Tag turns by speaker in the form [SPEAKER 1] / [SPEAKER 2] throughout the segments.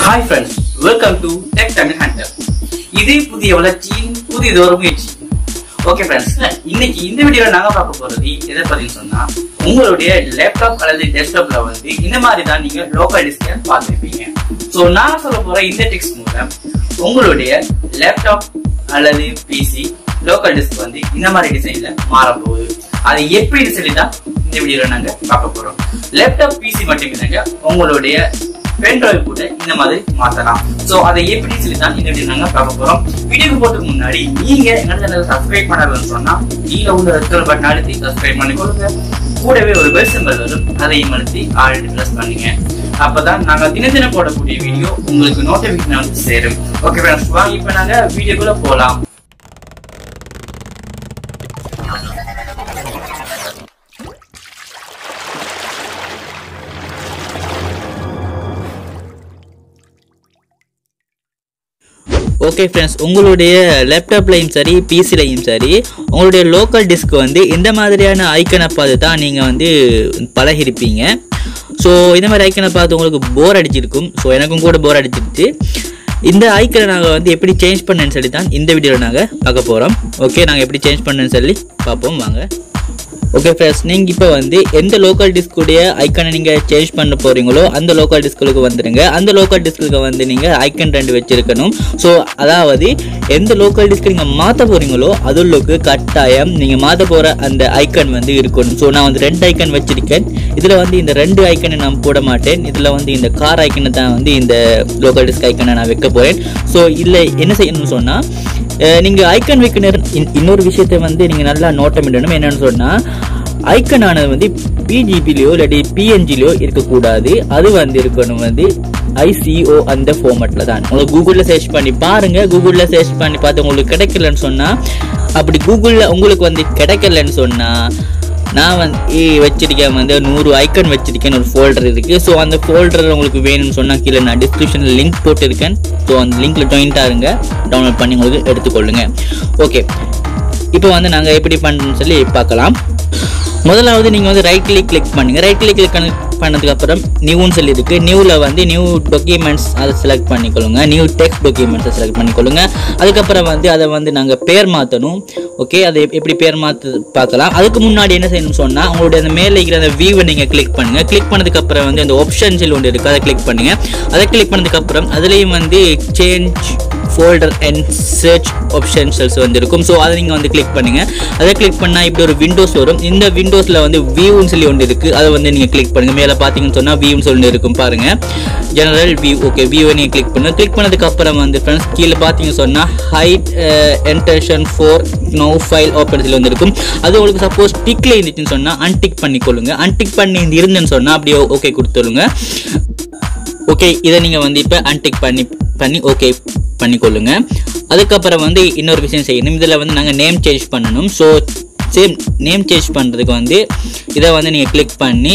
[SPEAKER 1] hi friends welcome to tech Tamil hunter இது புதிய வளர்ச்சியின் புதியதொரு முயற்சி ஓகே ஃப்ரெண்ட்ஸ் இன்னைக்கு இந்த வீடியோல நாங்க பார்க்க போறது எதை பத்தி சொன்னா உங்களுடைய லேப்டாப் அல்லது டெஸ்க்டாப்ல வந்து இந்த மாதிரி தான் நீங்க லோக்கல் டிஸ்கை பார்த்துருப்பீங்க ஸோ நான் சொல்ல போற இந்த டெக்ஸ்ட் மூலம் உங்களுடைய லேப்டாப் அல்லது பிசி லோக்கல் டிஸ்க் வந்து இந்த மாதிரி டிசைன்ல மாற போகுது அது எப்படி சொல்லி தான் இந்த வீடியோல நாங்க பார்க்க போறோம் லேப்டாப் பிசி மட்டும் இல்லைங்க உங்களுடைய பென்ட்ரைவ் கூட இந்த மாதிரி மாத்தலாம் சோ அதை எப்படி சொல்லி தான் இந்த வீடியோ நாங்க பார்க்க போறோம் வீடியோக்கு போறதுக்கு முன்னாடி நீங்க எங்க சேனல் சப்ஸ்கிரைப் பண்ணலன்னு சொன்னா கீழே உள்ள ரெட் கலர் பட்டன் அழுத்தி சப்ஸ்கிரைப் பண்ணி கொடுங்க கூடவே ஒரு பெல் சிம்பல் வரும் அதையும் அழுத்தி ஆல்ரெடி ப்ரெஸ் பண்ணுங்க அப்பதான் நாங்க தின தினம் போடக்கூடிய வீடியோ உங்களுக்கு நோட்டிபிகேஷன் வந்து சேரும் ஓகே ஃப்ரெண்ட்ஸ் வாங்க இப்போ நாங்க வீடியோக்குள்ள போலாம்
[SPEAKER 2] ஓகே ஃப்ரெண்ட்ஸ் உங்களுடைய லேப்டாப்லையும் சரி பிசிலையும் சரி உங்களுடைய லோக்கல் டிஸ்க் வந்து இந்த மாதிரியான ஐக்கனை பார்த்து தான் நீங்கள் வந்து பழகிருப்பீங்க ஸோ இந்த மாதிரி ஐக்கனை பார்த்து உங்களுக்கு போர் அடிச்சிருக்கும் ஸோ எனக்கும் கூட போர் அடிச்சிருச்சு இந்த ஐக்கனை நாங்கள் வந்து எப்படி சேஞ்ச் பண்ணேன்னு சொல்லி தான் இந்த வீடியோவில் நாங்கள் பார்க்க போகிறோம் ஓகே நாங்கள் எப்படி சேஞ்ச் பண்ணேன்னு சொல்லி பார்ப்போம் வாங்க ஓகே ஃப்ரெண்ட்ஸ் நீங்கள் இப்போ வந்து எந்த லோக்கல் டிஸ்குடைய ஐக்கனை நீங்கள் சேஞ்ச் பண்ண போகிறீங்களோ அந்த லோக்கல் டிஸ்குக்கு வந்துடுங்க அந்த லோக்கல் டிஸ்குக்கு வந்து நீங்கள் ஐக்கன் ரெண்டு வச்சிருக்கணும் ஸோ அதாவது எந்த லோக்கல் டிஸ்க் நீங்கள் மாற்ற போகிறீங்களோ அதுள்ளுக்கு கட்டாயம் நீங்கள் மாற்ற போகிற அந்த ஐக்கன் வந்து இருக்கணும் ஸோ நான் வந்து ரெண்டு ஐக்கன் வச்சிருக்கேன் இதில் வந்து இந்த ரெண்டு ஐக்கனை நான் போட மாட்டேன் இதில் வந்து இந்த கார் ஐக்கனை தான் வந்து இந்த லோக்கல் டிஸ்க் ஐக்கனை நான் வைக்க போகிறேன் ஸோ இதில் என்ன செய்யணும்னு சொன்னால் நீங்கள் ஐக்கன் வைக்க நேரம் இன்- இன்னொரு விஷயத்தை வந்து நீங்கள் நல்லா நோட்டமிடணும் என்னன்னு சொன்னால் ஐக்கன் ஆனது வந்து பிஜிபிலையோ இல்லாட்டி பிஎன்ஜிலையோ இருக்கக்கூடாது அது வந்து இருக்கணும் வந்து ஐசிஓ அந்த ஃபார்மேட்டில் தான் உங்களுக்கு கூகுளில் சர்ச் பண்ணி பாருங்க கூகுளில் சர்ச் பண்ணி பார்த்து உங்களுக்கு கிடைக்கலன்னு சொன்னால் அப்படி கூகுளில் உங்களுக்கு வந்து கிடைக்கலன்னு சொன்னால் நான் வந்து வச்சிருக்கேன் வந்து நூறு ஐக்கன் வச்சிருக்கேன் ஒரு ஃபோல்டர் இருக்குது ஸோ அந்த ஃபோல்டர் உங்களுக்கு வேணும்னு சொன்னால் கீழே நான் டிஸ்கிரிப்ஷனில் லிங்க் போட்டிருக்கேன் ஸோ அந்த லிங்க்கில் ஜாயின்ட் ஆகுங்க டவுன்லோட் பண்ணி உங்களுக்கு எடுத்துக்கொள்ளுங்க ஓகே இப்போ வந்து நாங்கள் எப்படி பண்ணுறோம்னு சொல்லி பார்க்கலாம் முதலாவது நீங்கள் வந்து ரைட் கிளிக் கிளிக் பண்ணுங்கள் ரைட் கிளிக் கிளிக் பண்ணதுக்கு அப்புறம் நியூன்னு சொல்லி இருக்கு நியூவில் வந்து நியூ டாக்குமெண்ட்ஸ் அதை செலக்ட் பண்ணிக்கொள்ளுங்க நியூ டெக்ஸ்ட் டாக்குமெண்ட்ஸை செலக்ட் பண்ணிக்கொள்ளுங்க அதுக்கப்புறம் வந்து அதை வந்து நாங்கள் பேர் மாற்றணும் ஓகே அதை எப்- எப்படி பேர் மாற்று பார்க்கலாம் அதுக்கு முன்னாடி என்ன செய்யணும்னு சொன்னால் உங்களுடைய அந்த மேலே இருக்கிற அந்த வியூவை நீங்கள் கிளிக் பண்ணுங்கள் கிளிக் பண்ணதுக்கப்புறம் வந்து அந்த ஆப்ஷன்ஸில் ஒன்று இருக்குது அதை கிளிக் பண்ணுங்கள் அதை கிளிக் பண்ணதுக்கப்புறம் அதுலேயும் வந்து change folder and search options வந்து இருக்கும் ஸோ அதை நீங்கள் வந்து கிளிக் பண்ணுங்க அதை கிளிக் பண்ணால் இப்படி ஒரு விண்டோஸ் வரும் இந்த விண்டோஸில் வந்து வியூன்னு சொல்லி ஒன்று இருக்குது அதை வந்து நீங்கள் கிளிக் பண்ணுங்க மேலே பார்த்தீங்கன்னு சொன்னால் வியூன்னு சொல்லி இருக்கும் பாருங்க ஜெனரல் வியூ ஓகே வியூவை நீங்கள் கிளிக் பண்ணுங்க கிளிக் பண்ணதுக்கு அப்புறம் வந்து ஃப்ரெண்ட்ஸ் கீழே பார்த்தீங்கன்னு சொன்னால் hide extension for no file open சொல்லி வந்து இருக்கும் அது உங்களுக்கு சப்போஸ் டிக்ல இருந்துச்சுன்னு சொன்னால் அன்டிக் பண்ணிக்கொள்ளுங்க அன்டிக் பண்ணி இருந்துன்னு சொன்னால் அப்படியே ஓகே கொடுத்துருங்க ஓகே இதை நீங்கள் வந்து இப்போ அன்டிக் பண்ணி பண்ணி ஓகே பண்ணிக்கொள்ளுங்க அதுக்கப்புறம் வந்து இன்னொரு விஷயம் செய்யணும் இதில் வந்து நாங்கள் நேம் சேஞ்ச் பண்ணணும் ஸோ சேம் நேம் சேஞ்ச் பண்ணுறதுக்கு வந்து இதை வந்து நீங்கள் கிளிக் பண்ணி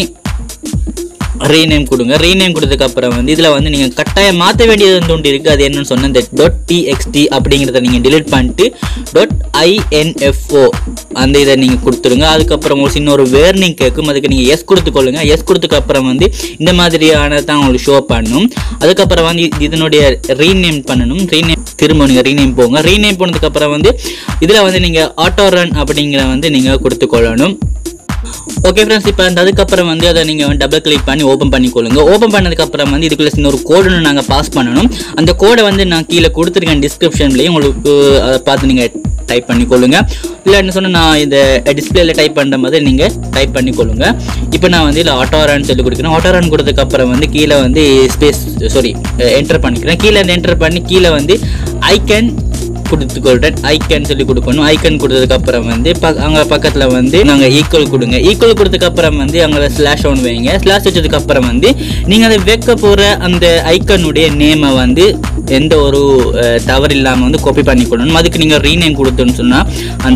[SPEAKER 2] ரீநேம் கொடுங்க ரீநேம் கொடுத்ததுக்கப்புறம் வந்து இதில் வந்து நீங்கள் கட்டாயம் மாற்ற வேண்டியது வந்து ஒன்று இருக்குது அது என்னன்னு சொன்னால் இந்த டாட் டிஎக்ஸ்டி அப்படிங்கிறத நீங்கள் delete பண்ணிட்டு டாட் ஐஎன்எஃப்ஓ அந்த இதை நீங்கள் கொடுத்துருங்க அதுக்கப்புறம் ஒரு சின்ன ஒரு வேர்னிங் கேட்கும் அதுக்கு நீங்கள் எஸ் கொடுத்துக்கொள்ளுங்க எஸ் கொடுத்ததுக்கப்புறம் வந்து இந்த மாதிரியான தான் உங்களுக்கு ஷோ பண்ணணும் அதுக்கப்புறம் வந்து இது- இதனுடைய ரீநேம் பண்ணணும் ரீநேம் திரும்ப நீங்கள் ரீநேம் போங்க ரீநேம் போனதுக்கப்புறம் வந்து இதில் வந்து நீங்கள் ஆட்டோ ரன் அப்படிங்கிற வந்து நீங்கள் கொடுத்துக்கொள்ளணும் ஓகே ஃப்ரெண்ட்ஸ் இப்போ அந்த அதுக்கப்புறம் வந்து அதை நீங்கள் டபுள் கிளிக் பண்ணி ஓப்பன் பண்ணிக்கொள்ளுங்க ஓப்பன் பண்ணதுக்கப்புறம் வந்து இதுக்குள்ள சின்ன ஒரு கோடுன்னு நாங்கள் பாஸ் பண்ணணும் அந்த கோடை வந்து நான் கீழே கொடுத்துருக்கேன் டிஸ்கிரிப்ஷன்லேயும் உங்களுக்கு அதை பார்த்து நீங்கள் டைப் பண்ணிக்கொள்ளுங்க இல்லை என்ன சொன்னால் நான் இந்த டிஸ்பிளேல டைப் பண்ணுற மாதிரி நீங்கள் டைப் பண்ணிக்கொள்ளுங்க இப்போ நான் வந்து இதில் ஆட்டோரான்னு சொல்லி கொடுக்குறேன் ஆட்டோரான் கொடுத்ததுக்கப்புறம் வந்து கீழே வந்து ஸ்பேஸ் சாரி என்டர் பண்ணிக்கிறேன் கீழே என்டர் பண்ணி கீழே வந்து ஐ கேன் கொடுத்துக்கொள்றேன் ஐக்கன் சொல்லி கொடுக்கணும் ஐக்கன் கொடுத்ததுக்கு அப்புறம் வந்து ப- அங்க பக்கத்துல வந்து நாங்க ஈக்குவல் கொடுங்க ஈக்குவல் கொடுத்ததுக்கு அப்புறம் வந்து அங்க ஸ்லாஷ் ஒன்று வைங்க ஸ்லாஷ் வச்சதுக்கு அப்புறம் வந்து நீங்க அதை வைக்க போற அந்த ஐக்கனுடைய நேமை வந்து எந்த ஒரு அஹ், தவறு இல்லாம வந்து காப்பி பண்ணிக்கொள்ளணும் அதுக்கு நீங்க ரீநேம் கொடுத்தோன்னு சொன்னா அந்த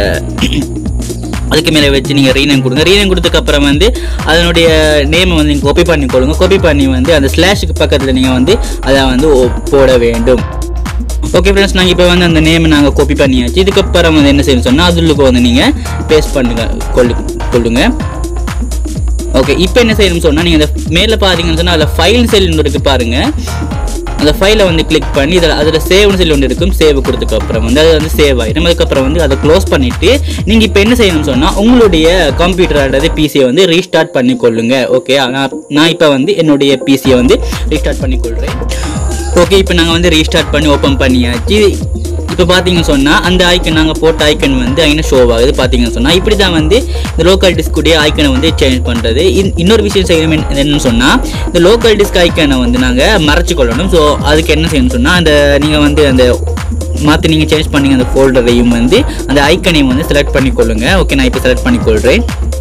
[SPEAKER 2] அதுக்கு மேலே வச்சு நீங்கள் ரீநேம் கொடுங்க ரீநேம் கொடுத்ததுக்கு அப்புறம் வந்து அதனுடைய நேமை வந்து நீங்கள் காப்பி பண்ணிக்கொள்ளுங்க காப்பி பண்ணி வந்து அந்த ஸ்லாஷுக்கு பக்கத்தில் நீங்கள் வந்து அதை வந்து ஒ- போட வேண்டும் ஓகே ஃப்ரெண்ட்ஸ் நாங்கள் இப்போ வந்து அந்த நேம் நாங்கள் காப்பி பண்ணியாச்சு இதுக்கப்புறம் வந்து என்ன செய்யணும் சொன்னால் அதுக்கு வந்து நீங்கள் பேஸ்ட் பண்ணுங்க கொள்ளு கொள்ளுங்க ஓகே இப்போ என்ன செய்யணும்னு சொன்னால் நீங்கள் அந்த மேலே பார்த்தீங்கன்னு சொன்னால் அதில் ஃபைல் செல் இருக்கு பாருங்க அந்த ஃபைலை வந்து கிளிக் பண்ணி இதில் அதில் சேவ்னு சொல்லி ஒன்று இருக்கும் சேவ் கொடுத்ததுக்கு அப்புறம் வந்து அது வந்து சேவ் ஆயிடும் அதுக்கப்புறம் வந்து அதை க்ளோஸ் பண்ணிவிட்டு நீங்கள் இப்போ என்ன செய்யணும்னு சொன்னால் உங்களுடைய கம்ப்யூட்டர் அல்லது பிசியை வந்து ரீஸ்டார்ட் பண்ணிக்கொள்ளுங்க ஓகே நான் நான் இப்போ வந்து என்னுடைய பிசியை வந்து ரீஸ்டார்ட் பண்ணிக்கொள்கிறேன் ஓகே இப்போ நாங்கள் வந்து ரீஸ்டார்ட் பண்ணி ஓப்பன் பண்ணியாச்சு இப்போ பார்த்தீங்கன்னு சொன்னால் அந்த ஐக்கன் நாங்கள் போட்ட ஐக்கன் வந்து அங்கே ஷோ ஆகுது பார்த்தீங்கன்னு சொன்னால் இப்படி தான் வந்து இந்த லோக்கல் டிஸ்குடைய ஐக்கனை வந்து சேஞ்ச் பண்ணுறது இன்னொரு விஷயம் செய்யணும் என்ன- என்னன்னு சொன்னால் இந்த லோக்கல் டிஸ்க் ஐக்கனை வந்து நாங்கள் மறைச்சு கொள்ளணும் ஸோ அதுக்கு என்ன செய்யணும்னு சொன்னால் அந்த நீங்கள் வந்து அந்த மாற்றி நீங்கள் சேஞ்ச் பண்ணீங்க அந்த ஃபோல்டரையும் வந்து அந்த ஐக்கனையும் வந்து செலக்ட் பண்ணிக்கொள்ளுங்க ஓகே நான் இப்போ செலக்ட் பண்ணிக்கொள்கிறேன்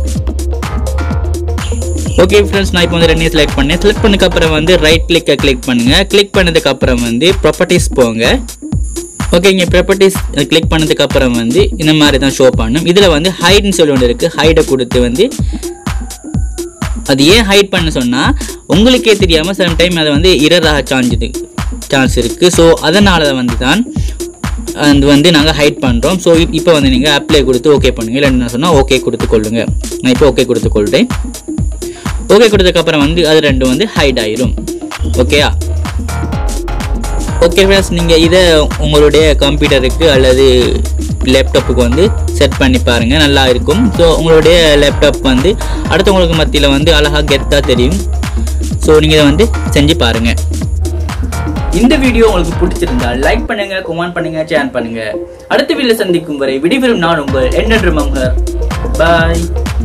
[SPEAKER 2] ஓகே ஃப்ரெண்ட்ஸ் நான் இப்போ வந்து ரெண்டையும் செலக்ட் பண்ணேன் செலக்ட் பண்ணதுக்கு அப்புறம் வந்து ரைட் கிளிக்கை கிளிக் பண்ணுங்க கிளிக் பண்ணதுக்கு அப்புறம் வந்து ப்ராப்பர்ட்டிஸ் போங்க ஓகே இங்கே ப்ராப்பர்ட்டிஸ் கிளிக் பண்ணதுக்கு அப்புறம் வந்து இந்த மாதிரி தான் ஷோ பண்ணும் இதில் வந்து ஹைட்னு சொல்லி ஒன்று இருக்குது ஹைடை கொடுத்து வந்து அது ஏன் ஹைட் பண்ண சொன்னால் உங்களுக்கே தெரியாமல் சம் டைம் அதை வந்து இரராக சாஞ்சுது சான்ஸ் இருக்குது ஸோ அதனால வந்து தான் அது வந்து நாங்கள் ஹைட் பண்ணுறோம் ஸோ இப்போ வந்து நீங்கள் அப்ளை கொடுத்து ஓகே பண்ணுங்க இல்லைன்னு நான் சொன்னால் ஓகே கொடுத்து கொள்ளுங்க நான் இப்போ ஓகே கொடுத்து கொள்கிறேன் ஓகே கொடுத்ததுக்கப்புறம் வந்து அது ரெண்டும் வந்து ஹைட் ஆயிரும் ஓகேயா ஓகே ஃப்ரெண்ட்ஸ் நீங்கள் இதை உங்களுடைய கம்ப்யூட்டருக்கு அல்லது லேப்டாப்புக்கு வந்து செட் பண்ணி பாருங்கள் நல்லா இருக்கும் ஸோ உங்களுடைய லேப்டாப் வந்து அடுத்தவங்களுக்கு மத்தியில் வந்து அழகாக கெத்தாக தெரியும் ஸோ நீங்கள் இதை வந்து செஞ்சு பாருங்கள்
[SPEAKER 1] இந்த வீடியோ உங்களுக்கு பிடிச்சிருந்தா லைக் பண்ணுங்க கமெண்ட் பண்ணுங்க ஷேர் பண்ணுங்க அடுத்த வீடியோ சந்திக்கும் வரை விடைபெறும் நான் உங்கள் என்ன மம்ஹர் பாய்